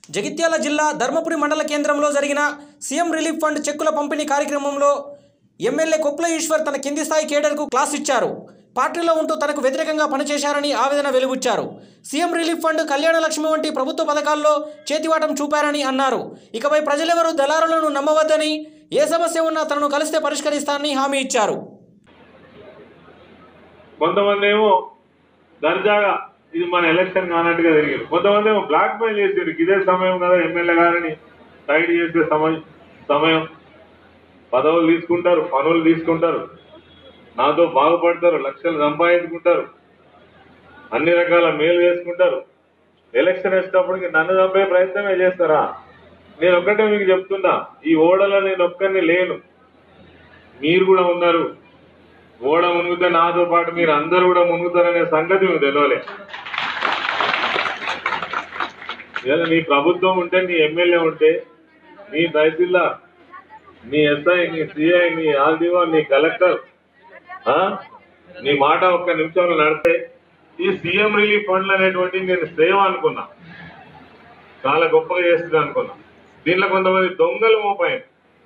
జగిత్యాల జిల్లా ధర్మపురి మండల కేంద్రంలో జరిగిన సీఎం రిలీఫ్ ఫండ్ చెక్కుల పంపిణీ కార్యక్రమంలో ఎమ్మెల్యే కొప్పుల ఈశ్వర్ తన కింది స్థాయి కేడర్కు క్లాస్ ఇచ్చారు పార్టీలో ఉంటూ తనకు వ్యతిరేకంగా పనిచేశారని ఆవేదన వెలుబుచ్చారు సీఎం రిలీఫ్ ఫండ్ కళ్యాణ లక్ష్మి వంటి ప్రభుత్వ పథకాల్లో చేతివాటం చూపారని అన్నారు ఇకపై ప్రజలెవరూ దళారులను నమ్మవద్దని ఏ సమస్య ఉన్నా తనను కలిస్తే పరిష్కరిస్తానని హామీ ఇచ్చారు కొంతమంది ఏమో దర్జాగా ఇది మన ఎలక్షన్ కానట్టుగా తిరిగారు కొంతమంది ఏమో బ్లాక్ మెయిల్ చేసారు ఇదే సమయం కదా ఎమ్మెల్యే గారిని సైడ్ చేసే సమయం సమయం పదవులు తీసుకుంటారు పనులు తీసుకుంటారు నాతో బాగుపడతారు లక్షలు సంపాదించుకుంటారు అన్ని రకాల మేలు చేసుకుంటారు ఎలక్షన్ వచ్చేటప్పటికి నన్ను చంపే ప్రయత్నమే చేస్తారా నేను ఒక్కటే మీకు చెప్తున్నా ఈ ఓడలో నేను ఒక్కరిని లేను మీరు కూడా ఉన్నారు ఓడ మునుగుతే నాతో పాటు మీరు అందరూ కూడా మునుగుతారనే సంగతి మీకు తెలియలే ఇలా నీ ప్రభుత్వం ఉంటే నీ ఎమ్మెల్యే ఉంటే నీ తహసీల్దార్ నీ ఎస్ఐ నీ సిఐ నీ ఆర్డీఓ నీ కలెక్టర్ ఆ? నీ మాట ఒక్క నిమిషంలో నడితే ఈ సీఎం రిలీఫ్ ఫండ్లు అనేటువంటి నేను సేవ అనుకున్నా చాలా గొప్పగా చేస్తుంది అనుకున్నా దీంట్లో కొంతమంది దొంగలు మోపాయి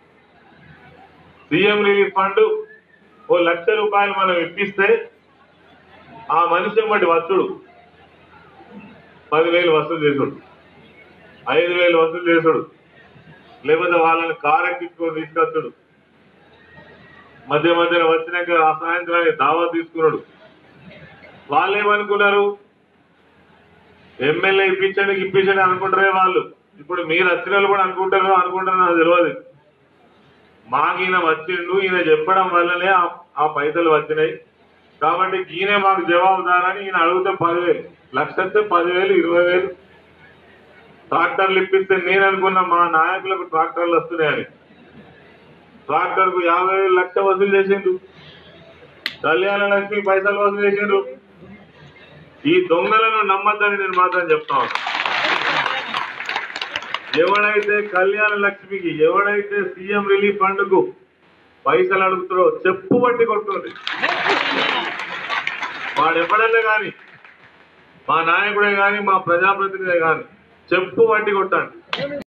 సీఎం రిలీఫ్ ఫండ్ ఓ లక్ష రూపాయలు మనం ఇప్పిస్తే ఆ మనిషి బట్టి వస్తుడు పదివేలు వసూలు చేసుడు ఐదు వేలు వసూలు చేసుడు లేకపోతే వాళ్ళని కారు ఎక్కించుకొని తీసుకొచ్చుడు మధ్య మధ్యన వచ్చినాక ఆ సాయంత్రానికి దావా తీసుకున్నాడు వాళ్ళు ఏమనుకున్నారు ఎమ్మెల్యే ఇప్పించండి ఇప్పించండి అనుకుంటారే వాళ్ళు ఇప్పుడు మీరు వచ్చిన వాళ్ళు కూడా అనుకుంటారో అనుకుంటారో నాకు తెలియదు మాకు ఈయన వచ్చిండు ఈయన చెప్పడం వల్లనే ఆ- ఆ పైసలు వచ్చినాయి కాబట్టి ఈయనే మాకు జవాబుదారని ఈయన అడిగితే పదివేలు లక్ష వస్తే పదివేలు ఇరవై వేలు ట్రాక్టర్లు ఇప్పిస్తే నేను అనుకున్న మా నాయకులకు ట్రాక్టర్లు వస్తున్నాయని ట్రాక్టర్ కు యాభై వేలు లక్ష వసూలు చేసిండు కళ్యాణ లక్ష్మి పైసలు వసూలు చేసిండు ఈ దొంగలను నమ్మద్దని నేను మాత్రం చెప్తా ఉన్నా ఎవడైతే కళ్యాణ లక్ష్మికి ఎవడైతే సీఎం రిలీఫ్ ఫండ్ కు పైసలు అడుగుతారో చెప్పు బట్టి కొట్టుంది వాడు ఎప్పుడైనా కానీ మా నాయకుడే కానీ మా ప్రజాప్రతినిధి కానీ చెప్పు బట్టి కొట్టండి